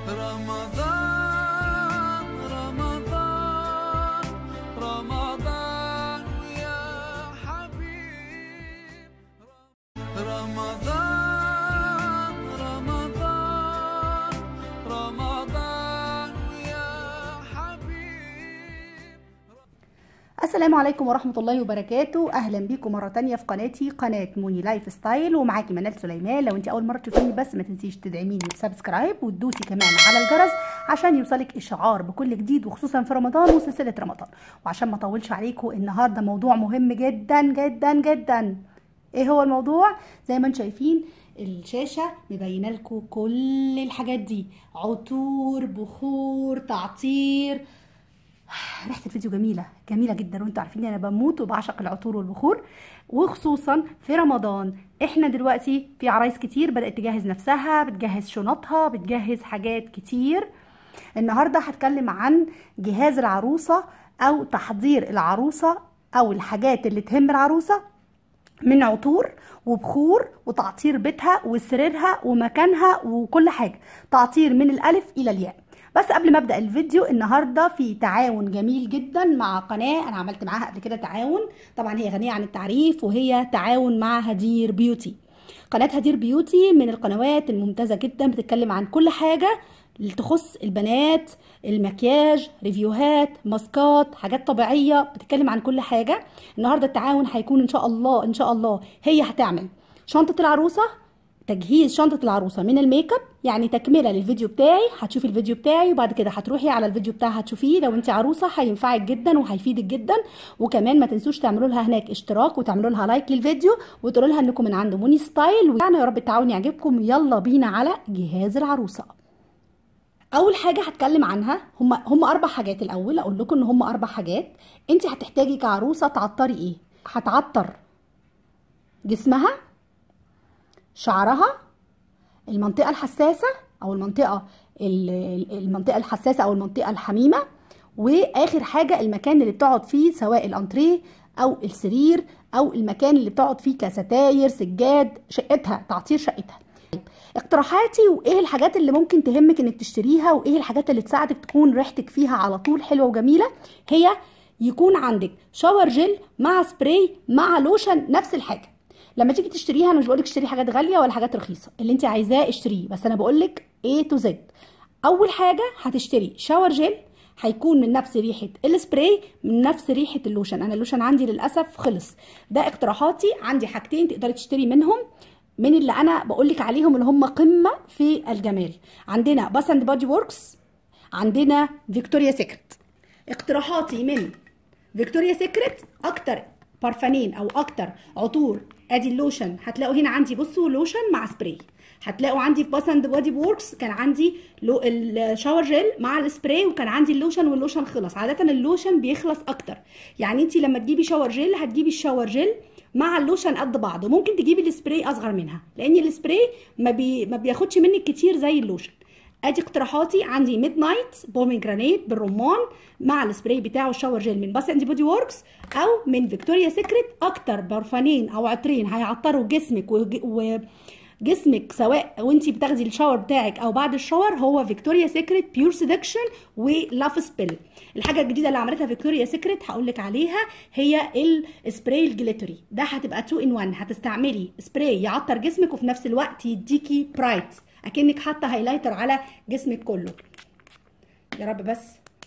رمضان رمضان رمضان يا حبيب رمضان رمضان رمضان يا حبيب السلام عليكم ورحمة الله وبركاته أهلا بيكم مرة تانية في قناتي قناة موني لايف ستايل ومعاكي منال سليمان لو انت أول مرة تشوفيني بس ما تنسيش تدعميني بسبسكرايب وتدوسي كمان على الجرس عشان يوصلك إشعار بكل جديد وخصوصا في رمضان وسلسلة رمضان وعشان ما أطولش عليكم النهاردة موضوع مهم جدا جدا جدا ايه هو الموضوع زي ما انتم شايفين الشاشة مبينة لكم كل الحاجات دي عطور بخور تعطير ريحه الفيديو جميله جميله جدا وانتوا عارفين انا بموت وبعشق العطور والبخور وخصوصا في رمضان احنا دلوقتي في عرايس كتير بدات تجهز نفسها بتجهز شنطها بتجهز حاجات كتير النهارده هتكلم عن جهاز العروسه او تحضير العروسه او الحاجات اللي تهم العروسه من عطور وبخور وتعطير بيتها وسريرها ومكانها وكل حاجه تعطير من الالف الى الياء بس قبل ما ابدا الفيديو النهارده في تعاون جميل جدا مع قناه انا عملت معاها قبل كده تعاون طبعا هي غنيه عن التعريف وهي تعاون مع هدير بيوتي قناه هدير بيوتي من القنوات الممتازه جدا بتتكلم عن كل حاجه تخص البنات المكياج ريفيوهات ماسكات حاجات طبيعيه بتتكلم عن كل حاجه النهارده التعاون هيكون ان شاء الله ان شاء الله هي هتعمل شنطه العروسه تجهيز شنطة العروسة من الميك اب يعني تكملة للفيديو بتاعي هتشوفي الفيديو بتاعي وبعد كده هتروحي على الفيديو بتاعها تشوفيه لو انت عروسة هينفعك جدا وهيفيدك جدا وكمان ما تنسوش تعملوا لها هناك اشتراك وتعملوا لها لايك للفيديو وتقولوا لها انكم من عند موني ستايل ويعني يا رب التعاون يعجبكم يلا بينا على جهاز العروسة اول حاجه هتكلم عنها هم هم اربع حاجات الاول اقول لكم ان هم اربع حاجات انت هتحتاجي كعروسه تعطري ايه هتعطر جسمها شعرها المنطقة الحساسة أو المنطقة المنطقة الحساسة أو المنطقة الحميمة وآخر حاجة المكان اللي بتقعد فيه سواء الأنتريه أو السرير أو المكان اللي بتقعد فيه كستاير سجاد شقتها تعطير شقتها اقتراحاتي وايه الحاجات اللي ممكن تهمك انك تشتريها وايه الحاجات اللي تساعدك تكون ريحتك فيها على طول حلوه وجميله هي يكون عندك شاور جل مع سبراي مع لوشن نفس الحاجه لما تيجي تشتريها انا مش بقولك اشتري حاجات غاليه ولا حاجات رخيصه اللي انت عايزاه اشتريه بس انا بقولك A تو Z اول حاجه هتشتري شاور جل هيكون من نفس ريحه السبراي من نفس ريحه اللوشن انا اللوشن عندي للاسف خلص ده اقتراحاتي عندي حاجتين تقدري تشتري منهم من اللي انا بقولك عليهم اللي هم قمه في الجمال عندنا باس اند بادي وركس عندنا فيكتوريا سيكريت اقتراحاتي من فيكتوريا سيكريت اكتر بارفانين او اكتر عطور ادي اللوشن هتلاقوا هنا عندي بصوا لوشن مع سبراي هتلاقوا عندي في باس اند بودي ووركس كان عندي لو الشاور جel مع السبراي وكان عندي اللوشن واللوشن خلص عاده اللوشن بيخلص اكتر يعني انت لما تجيبي شاور جel هتجيبي الشاور جel مع اللوشن قد بعض وممكن تجيبي السبراي اصغر منها لان السبراي ما, بي ما بياخدش منك كتير زي اللوشن ادي اقتراحاتي عندي ميد نايت بوميجرانيت بالرمان مع السبراي بتاعه الشاور جيل من باس اند بودي ووركس او من فيكتوريا سيكريت اكتر برفانين او عطرين هيعطروا جسمك وجسمك سواء وانتي بتاخدي الشاور بتاعك او بعد الشاور هو فيكتوريا سيكريت بيور سيدكشن ولاف سبيل الحاجه الجديده اللي عملتها فيكتوريا سيكريت هقول لك عليها هي السبراي الجليتري ده هتبقى 2 ان 1 هتستعملي سبراي يعطر جسمك وفي نفس الوقت يديكي برايت اكنك حاطه هايلايتر على جسمك كله يا رب بس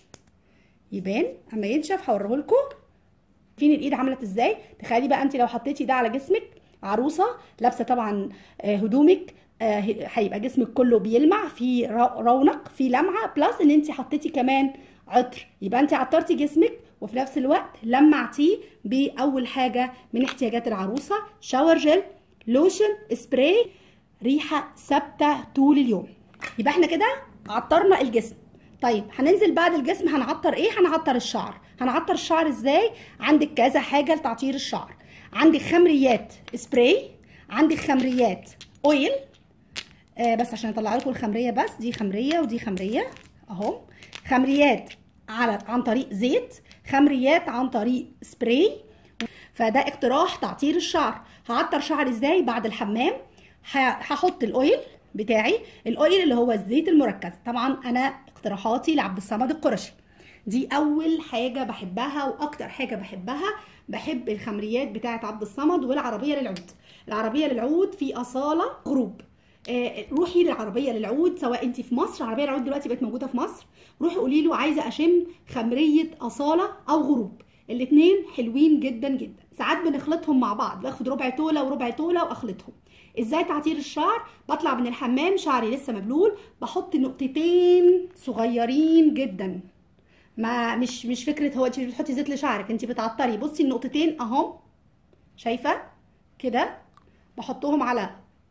يبان اما ينشف هوريه لكم فين الايد عملت ازاي تخيلي بقى انت لو حطيتي ده على جسمك عروسه لابسه طبعا هدومك هيبقى جسمك كله بيلمع في رونق في لمعه بلس ان انت حطيتي كمان عطر يبقى انت عطرتي جسمك وفي نفس الوقت لمعتيه باول حاجه من احتياجات العروسه شاور جل لوشن سبراي ريحه ثابته طول اليوم يبقى احنا كده عطرنا الجسم طيب هننزل بعد الجسم هنعطر ايه هنعطر الشعر هنعطر الشعر ازاي عندك كذا حاجه لتعطير الشعر عندك خمريات سبراي عندك خمريات اويل آه بس عشان اطلع لكم الخمريه بس دي خمريه ودي خمريه اهو خمريات على عن طريق زيت خمريات عن طريق سبراي فده اقتراح تعطير الشعر هعطر شعري ازاي بعد الحمام هحط الاويل بتاعي الاويل اللي هو الزيت المركز طبعا انا اقتراحاتي لعبد الصمد القرشي دي اول حاجه بحبها واكتر حاجه بحبها بحب الخمريات بتاعه عبد الصمد والعربيه للعود العربيه للعود في اصاله غروب آه، روحي للعربيه للعود سواء انت في مصر العربيه للعود دلوقتي بقت موجوده في مصر روحي قولي له عايزه اشم خمريه اصاله او غروب الاتنين حلوين جدا جدا ساعات بنخلطهم مع بعض باخد ربع توله وربع توله واخلطهم ازاي تعطير الشعر بطلع من الحمام شعري لسه مبلول بحط نقطتين صغيرين جدا ما مش مش فكره هو انت مش بتحطي زيت لشعرك انت بتعطري بصي النقطتين اهم شايفه كده بحطهم على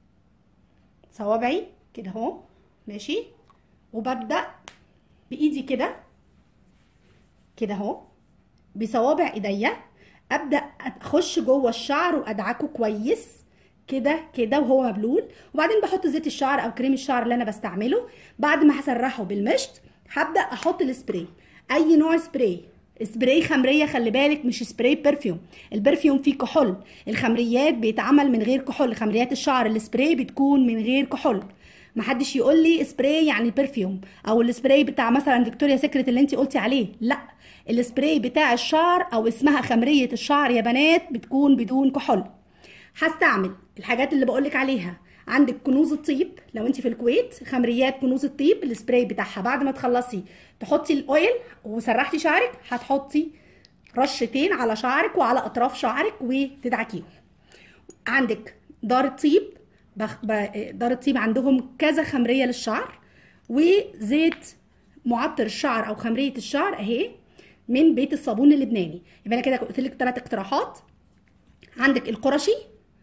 صوابعي كده اهو ماشي وببدا بايدي كده كده اهو بصوابع ايديا ابدا اخش جوه الشعر وادعكه كويس كده كده وهو مبلول وبعدين بحط زيت الشعر او كريم الشعر اللي انا بستعمله بعد ما هسرحه بالمشط هبدا احط السبراي اي نوع سبراي سبراي خمريه خلي بالك مش سبراي برفيوم البرفيوم فيه كحول الخمريات بيتعمل من غير كحول خمريات الشعر السبراي بتكون من غير كحول محدش يقول لي سبراي يعني برفيوم او السبراي بتاع مثلا فيكتوريا سيكريت اللي انت قلتي عليه لا السبراي بتاع الشعر او اسمها خمريه الشعر يا بنات بتكون بدون كحول هستعمل الحاجات اللي بقولك عليها عندك كنوز الطيب لو انت في الكويت خمريات كنوز الطيب السبراي بتاعها بعد ما تخلصي تحطي الاويل وسرحتي شعرك هتحطي رشتين على شعرك وعلى اطراف شعرك وتدعكيهم عندك دار الطيب بخ... ب... دار الطيب عندهم كذا خمريه للشعر وزيت معطر الشعر او خمريه الشعر اهي من بيت الصابون اللبناني يبقى انا كده قلت لك ثلاث اقتراحات عندك القرشي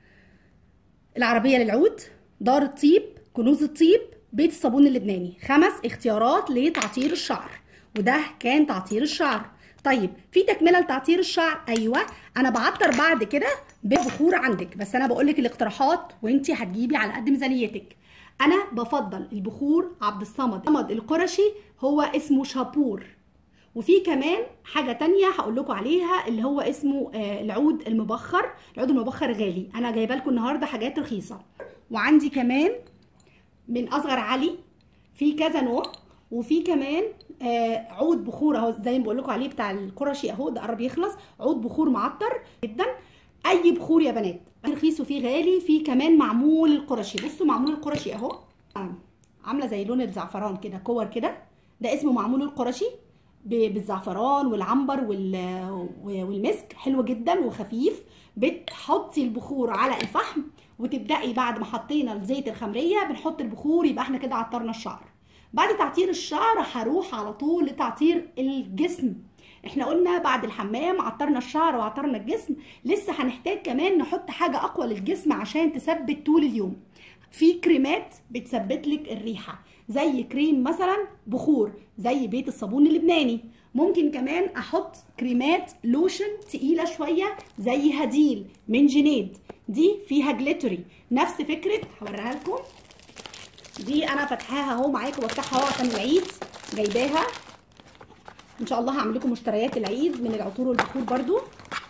العربيه للعود دار الطيب كنوز الطيب بيت الصابون اللبناني خمس اختيارات لتعطير الشعر وده كان تعطير الشعر طيب في تكمله لتعطير الشعر ايوه انا بعطر بعد كده ببخور عندك بس انا بقول لك الاقتراحات وانت هتجيبي على قد ميزانيتك انا بفضل البخور عبد الصمد صمد القرشي هو اسمه شابور وفي كمان حاجه تانية هقول لكم عليها اللي هو اسمه آه، العود المبخر العود المبخر غالي انا جايبه لكم النهارده حاجات رخيصه وعندي كمان من اصغر علي في كذا نوع وفي كمان آه، عود بخور اهو زي ما بقول لكم عليه بتاع القرشي اهو ده قرب يخلص عود بخور معطر جدا اي بخور يا بنات في رخيص وفي غالي في كمان معمول القرشي بصوا معمول القرشي اهو آه، عامله زي لون الزعفران كده كور كده ده اسمه معمول القرشي ب- بالزعفران والعنبر وال- والمسك حلو جدا وخفيف بتحطي البخور على الفحم وتبدأي بعد ما حطينا الزيت الخمرية بنحط البخور يبقى احنا كده عطرنا الشعر بعد تعطير الشعر هروح على طول لتعطير الجسم احنا قلنا بعد الحمام عطرنا الشعر وعطرنا الجسم لسه هنحتاج كمان نحط حاجة اقوى للجسم عشان تثبت طول اليوم في كريمات بتثبت لك الريحه زي كريم مثلا بخور زي بيت الصابون اللبناني ممكن كمان احط كريمات لوشن تقيله شويه زي هديل من جنيد دي فيها جليتري نفس فكره هوريها لكم دي انا فاتحاها اهو معاكم بفتحها اهو عشان العيد جايباها ان شاء الله هعمل لكم مشتريات العيد من العطور والبخور برضو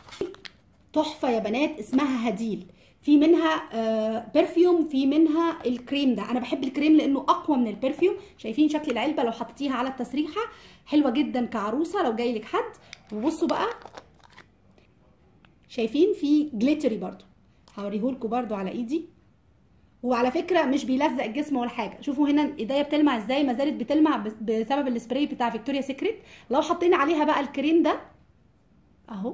تحفه يا بنات اسمها هديل في منها آه، برفيوم في منها الكريم ده انا بحب الكريم لانه اقوى من البرفيوم شايفين شكل العلبه لو حطيتيها على التسريحه حلوه جدا كعروسه لو جاي لك حد وبصوا بقى شايفين في جليتري برضو هوريهولكوا برضو على ايدي وعلى فكره مش بيلزق الجسم ولا حاجه شوفوا هنا ايديا بتلمع ازاي ما زالت بتلمع بس- بسبب السبراي بتاع فيكتوريا سيكريت لو حطينا عليها بقى الكريم ده اهو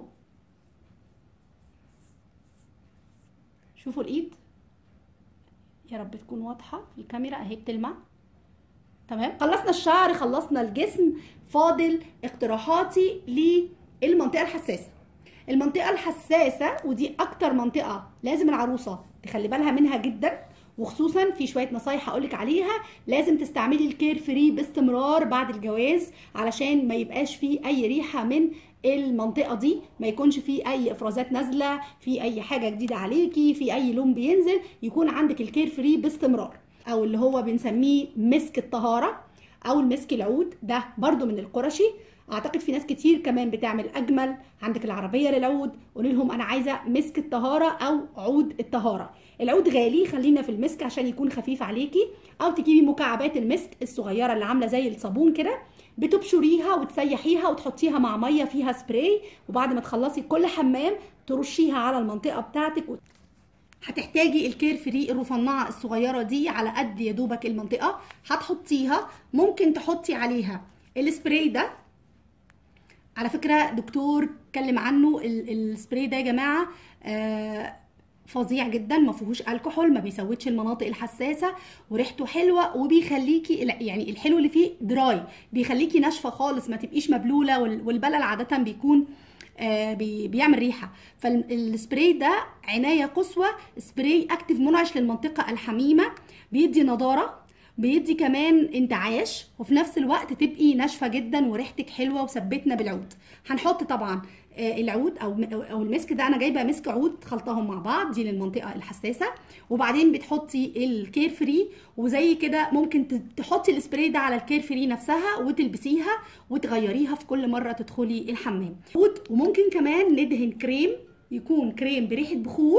شوفوا الايد يا رب تكون واضحه في الكاميرا اهي بتلمع تمام خلصنا الشعر خلصنا الجسم فاضل اقتراحاتي للمنطقه الحساسه المنطقه الحساسه ودي اكتر منطقه لازم العروسه تخلي بالها منها جدا وخصوصا في شويه نصايح هقولك عليها لازم تستعملي الكير فري باستمرار بعد الجواز علشان ما يبقاش فيه اي ريحه من المنطقه دي ما يكونش فيه اي افرازات نازله في اي حاجه جديده عليكي في اي لون بينزل يكون عندك الكير فري باستمرار او اللي هو بنسميه مسك الطهاره او المسك العود ده برضو من القرشي اعتقد في ناس كتير كمان بتعمل اجمل عندك العربيه للعود قولي لهم انا عايزه مسك الطهاره او عود الطهاره العود غالي خلينا في المسك عشان يكون خفيف عليكي او تجيبي مكعبات المسك الصغيره اللي عامله زي الصابون كده بتبشريها وتسيحيها وتحطيها مع ميه فيها سبراي وبعد ما تخلصي كل حمام ترشيها على المنطقه بتاعتك هتحتاجي الكير فري الرفنعه الصغيره دي على قد يا دوبك المنطقه هتحطيها ممكن تحطي عليها السبراي ده على فكره دكتور اتكلم عنه ال- السبراي ده يا جماعه آه، فظيع جدا ما فيهوش الكحول ما بيسودش المناطق الحساسه وريحته حلوه وبيخليكي لا، يعني الحلو اللي فيه دراي بيخليكي ناشفه خالص ما تبقيش مبلوله وال- والبلل عاده بيكون آه، بي- بيعمل ريحه فالسبراي ده عنايه قصوى سبراي اكتف منعش للمنطقه الحميمه بيدي نضاره بيدي كمان انتعاش وفي نفس الوقت تبقي ناشفه جدا وريحتك حلوه وثبتنا بالعود هنحط طبعا آه، العود او او المسك ده انا جايبه مسك عود خلطهم مع بعض دي للمنطقه الحساسه وبعدين بتحطي الكير فري وزي كده ممكن ت- تحطي السبراي ده على الكير فري نفسها وتلبسيها وتغيريها في كل مره تدخلي الحمام عود وممكن كمان ندهن كريم يكون كريم بريحه بخور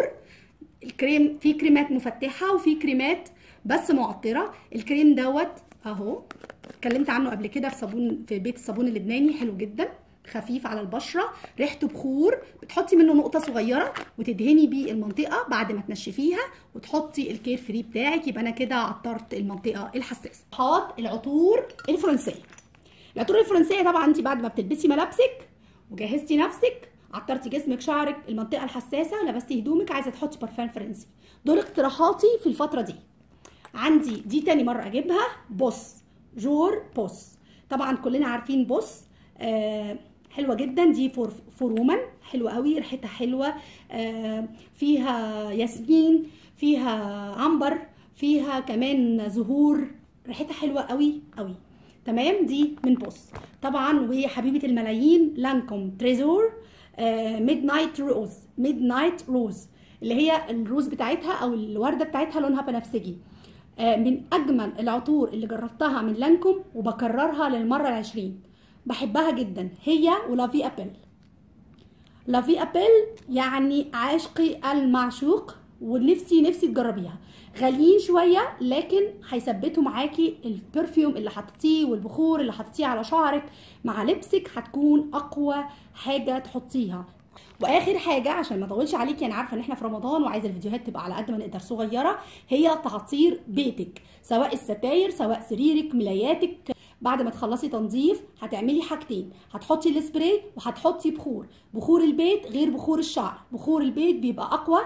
الكريم في كريمات مفتحه وفي كريمات بس معطره الكريم دوت اهو اتكلمت عنه قبل كده في صابون في بيت الصابون اللبناني حلو جدا خفيف على البشره ريحته بخور بتحطي منه نقطه صغيره وتدهني بيه المنطقه بعد ما تنشفيها وتحطي الكير فري بتاعك يبقى انا كده عطرت المنطقه الحساسه حاط العطور الفرنسيه العطور الفرنسيه طبعا انت بعد ما بتلبسي ملابسك وجهزتي نفسك عطرتي جسمك شعرك المنطقه الحساسه لبستي هدومك عايزه تحطي برفان فرنسي دول اقتراحاتي في الفتره دي عندي دي تاني مرة اجيبها بوس جور بوس طبعا كلنا عارفين بوس آه حلوة جدا دي فور فور وومن حلوة قوي ريحتها حلوة آه فيها ياسمين فيها عنبر فيها كمان زهور ريحتها حلوة قوي قوي تمام دي من بوس طبعا وهي حبيبة الملايين لانكوم تريزور ميد نايت روز ميد نايت روز اللي هي الروز بتاعتها او الورده بتاعتها لونها بنفسجي آه، من اجمل العطور اللي جربتها من لانكوم وبكررها للمره العشرين بحبها جدا هي ولافي ابل لافي ابل يعني عاشقي المعشوق ونفسي نفسي تجربيها غاليين شويه لكن هيثبتوا معاكي البرفيوم اللي حطيتيه والبخور اللي حطيتيه على شعرك مع لبسك هتكون اقوى حاجه تحطيها واخر حاجه عشان ما اطولش عليكي انا عارفه ان احنا في رمضان وعايزه الفيديوهات تبقى على قد ما نقدر صغيره هي تعطير بيتك سواء الستاير سواء سريرك ملاياتك بعد ما تخلصي تنظيف هتعملي حاجتين هتحطي السبراي وهتحطي بخور بخور البيت غير بخور الشعر بخور البيت بيبقى اقوى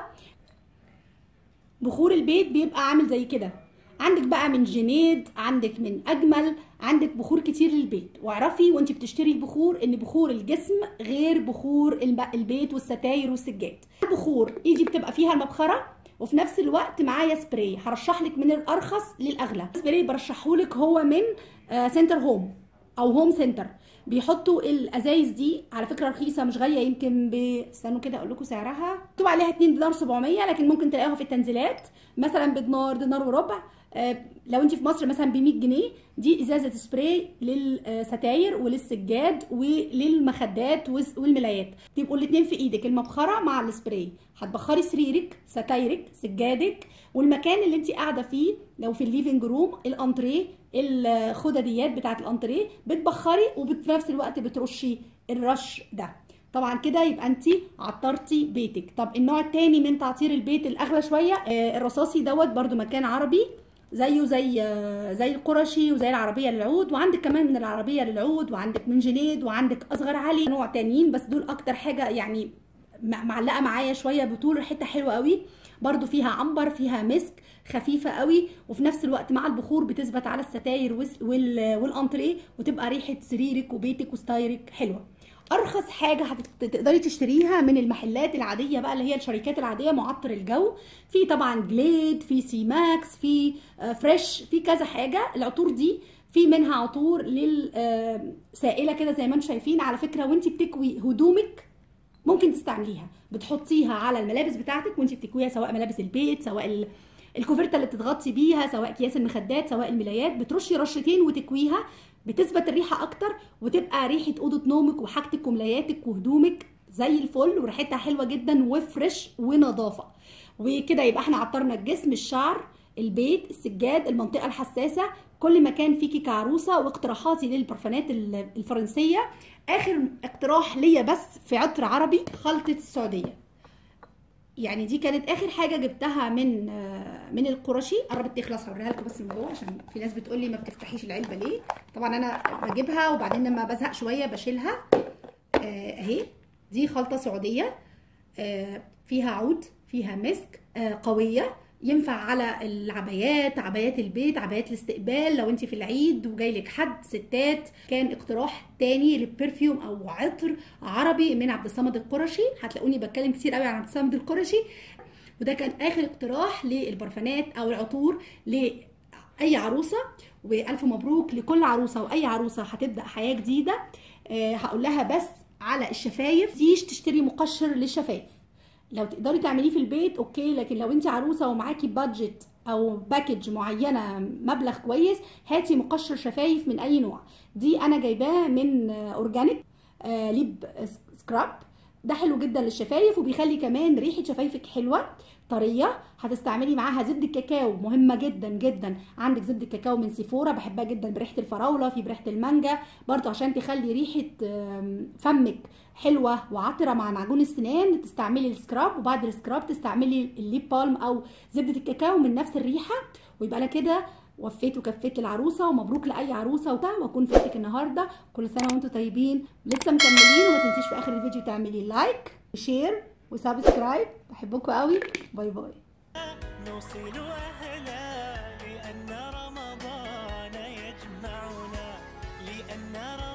بخور البيت بيبقى عامل زي كده عندك بقى من جنيد عندك من اجمل عندك بخور كتير للبيت واعرفي وانت بتشتري البخور ان بخور الجسم غير بخور الب- البيت والستاير والسجاد البخور ايدي بتبقى فيها المبخره وفي نفس الوقت معايا سبراي هرشح لك من الارخص للاغلى السبراي برشحه لك هو من آه، سنتر هوم او هوم سنتر بيحطوا الازايز دي على فكره رخيصه مش غاليه يمكن ب استنوا كده اقول لكم سعرها مكتوب عليها 2 دينار 700 لكن ممكن تلاقوها في التنزيلات مثلا بدينار دينار وربع آه، لو انت في مصر مثلا ب 100 جنيه دي ازازه سبراي للستاير وللسجاد وللمخدات والس- والملايات تبقوا الاثنين في ايدك المبخره مع السبراي هتبخري سريرك ستايرك سجادك والمكان اللي انت قاعده فيه لو في الليفنج روم الانتريه الخدديات بتاعه الانتريه بتبخري وفي نفس الوقت بترشي الرش ده طبعا كده يبقى انت عطرتي بيتك طب النوع التاني من تعطير البيت الاغلى شويه آه، الرصاصي دوت برده مكان عربي زيه زي آه، زي القرشي وزي العربيه للعود وعندك كمان من العربيه للعود وعندك من جنيد وعندك اصغر علي نوع تانيين بس دول اكتر حاجه يعني م- معلقه معايا شويه بطول ريحتها حلوه قوي برضو فيها عنبر فيها مسك خفيفه قوي وفي نفس الوقت مع البخور بتثبت على الستاير والس- وال- والانتريه وتبقى ريحه سريرك وبيتك وستايرك حلوه ارخص حاجه هتقدري تشتريها من المحلات العاديه بقى اللي هي الشركات العاديه معطر الجو في طبعا جليد في سي ماكس في آه، فريش في كذا حاجه العطور دي في منها عطور للسائله كده زي ما انتم شايفين على فكره وانت بتكوي هدومك ممكن تستعمليها بتحطيها على الملابس بتاعتك وانت بتكويها سواء ملابس البيت سواء ال- الكوفرته اللي بتتغطي بيها سواء اكياس المخدات سواء الملايات بترشي رشتين وتكويها بتثبت الريحه اكتر وتبقى ريحه اوضه نومك وحاجتك وملاياتك وهدومك زي الفل وريحتها حلوه جدا وفريش ونظافه وكده يبقى احنا عطرنا الجسم الشعر البيت السجاد المنطقه الحساسه كل مكان فيكي كعروسه واقتراحاتي للبرفانات ال- الفرنسيه اخر اقتراح ليا بس في عطر عربي خلطه السعوديه يعني دي كانت اخر حاجه جبتها من آه، من القرشي قربت تخلص هوريها لكم بس من جوه عشان في ناس بتقول لي ما بتفتحيش العلبه ليه طبعا انا بجيبها وبعدين لما بزهق شويه بشيلها آه، اهي دي خلطه سعوديه آه، فيها عود فيها مسك آه، قويه ينفع على العبايات عبايات البيت عبايات الاستقبال لو انت في العيد وجاي لك حد ستات كان اقتراح تاني للبرفيوم او عطر عربي من عبد الصمد القرشي هتلاقوني بتكلم كتير قوي عن عبد الصمد القرشي وده كان اخر اقتراح للبرفانات او العطور لاي عروسه والف مبروك لكل عروسه واي عروسه هتبدا حياه جديده آه، هقول لها بس على الشفايف تيجي تشتري مقشر للشفايف لو تقدري تعمليه في البيت اوكي لكن لو انت عروسه ومعاكي بادجت او باكج معينه مبلغ كويس هاتي مقشر شفايف من اي نوع دي انا جايباه من آه، اورجانيك آه، ليب سكراب ده حلو جدا للشفايف وبيخلي كمان ريحه شفايفك حلوه طريه هتستعملي معاها زبده كاكاو مهمه جدا جدا عندك زبده كاكاو من سيفورا بحبها جدا بريحه الفراوله في بريحه المانجا برضو عشان تخلي ريحه آم، فمك حلوه وعطره مع معجون السنان تستعملي السكراب وبعد السكراب تستعملي الليب بالم او زبده الكاكاو من نفس الريحه ويبقى انا كده وفيت وكفيت للعروسه ومبروك لاي عروسه وبتاع واكون فاتك النهارده كل سنه وانتم طيبين لسه مكملين وما تنسيش في اخر الفيديو تعملي لايك وشير وسبسكرايب بحبكم قوي باي باي نوصل أهلا لأن رمضان يجمعنا لأن رمضان